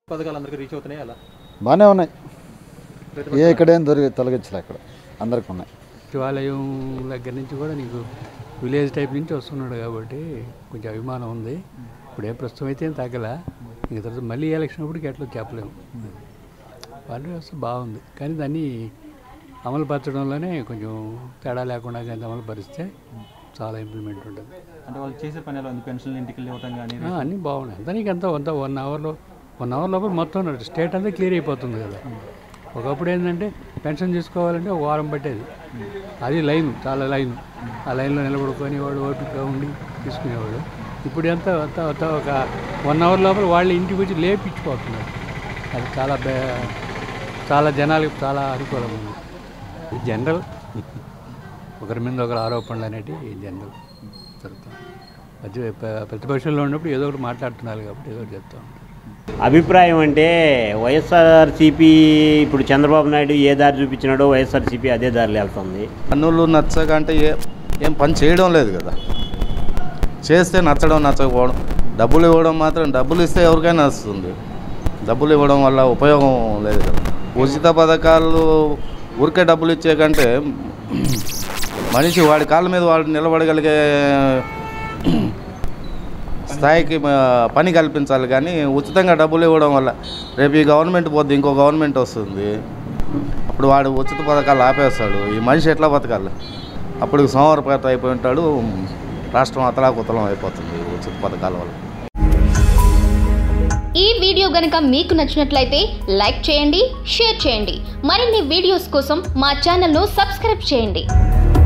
పథకాలు అందరికీ రీచ్ అవుతున్నాయి అలా బాగానే ఉన్నాయి ఏ ఇక్కడేం దొరికి తొలగించలే అక్కడ అందరికి ఉన్నాయి శివాలయం దగ్గర నుంచి కూడా నీకు విలేజ్ టైప్ నుంచి వస్తున్నాడు కాబట్టి కొంచెం అభిమానం ఉంది ఇప్పుడు ఏ ప్రస్తుతం అయితే ఏం తగ్గల ఇంక తర్వాత మళ్ళీ ఎలక్షన్ అప్పటికి ఎట్లా చెప్పలేము వాళ్ళ వ్యవస్థ బాగుంది కానీ దాన్ని అమలు పరచడంలోనే కొంచెం తేడా లేకుండా కానీ అమలు పరిస్తే చాలా ఇంప్లిమెంట్ ఉంటుంది అంటే వాళ్ళు చేసే పని ఎలా ఉంది పెన్షన్ ఇంటికి వెళ్ళి ఇవ్వటం కానీ ఆ, అన్నీ బాగున్నాయి దానికి అంతా అంతా వన్ అవర్లో వన్ అవర్ లోపల మొత్తం స్టేట్ అంతా క్లియర్ అయిపోతుంది కదా ఒకప్పుడు ఏంటంటే పెన్షన్ తీసుకోవాలంటే ఒక వారం పట్టేది అది లైన్ చాలా లైన్ ఆ లైన్లో నిలబడుకొని వాడు ఓపికగా ఉండి తీసుకునేవాడు ఇప్పుడు ఎంత అంతా అంతా ఒక వన్ అవర్ లోపల వాళ్ళు ఇంటికి వచ్చి లేపించిపోతున్నారు అది చాలా బే చాలా జనాలకు చాలా అనుకూలంగా ఉంది ఇది జనరల్ ఒకరి మీద ఒకరు ఆరోపణలు అనేటివి జనరల్ జరుగుతాయి ప్రతి ప్రతిపక్షంలో ఉన్నప్పుడు ఏదో ఒకటి మాట్లాడుతున్నారు కాబట్టి ఏదో ఒకటి చెప్తా ఉంటారు అభిప్రాయం అంటే వైఎస్ఆర్సీపీ ఇప్పుడు చంద్రబాబు నాయుడు ఏ దారి చూపించినాడో వైఎస్ఆర్సీపీ అదే దారిలో వెళ్తుంది పన్నులు నచ్చక అంటే ఏ ఏం పని చేయడం లేదు కదా చేస్తే నచ్చడం నచ్చకపోవడం డబ్బులు ఇవ్వడం మాత్రం డబ్బులు ఇస్తే ఎవరికైనా వస్తుంది డబ్బులు ఇవ్వడం వల్ల ఉపయోగం లేదు కదా ఉచిత పథకాలు ఊరికే డబ్బులు ఇచ్చే కంటే మనిషి వాడి కాళ్ళ మీద వాడు నిలబడగలిగే స్థాయికి మ- పని కల్పించాలి కానీ ఉచితంగా డబ్బులు ఇవ్వడం వల్ల రేపు ఈ గవర్నమెంట్ పోద్ది ఇంకో గవర్నమెంట్ వస్తుంది అప్పుడు వాడు ఉచిత పథకాలు ఆపేస్తాడు ఈ మనిషి ఎట్లా బతకాలి అప్పుడు సోమవారపేట అయిపోయి ఉంటాడు రాష్ట్రం అతలాకుతలం అయిపోతుంది ఈ ఉచిత పథకాల వల్ల ఈ వీడియో గనుక మీకు నచ్చినట్లయితే లైక్ చేయండి షేర్ చేయండి మరిన్ని వీడియోస్ కోసం మా ఛానల్ను సబ్స్క్రైబ్ చేయండి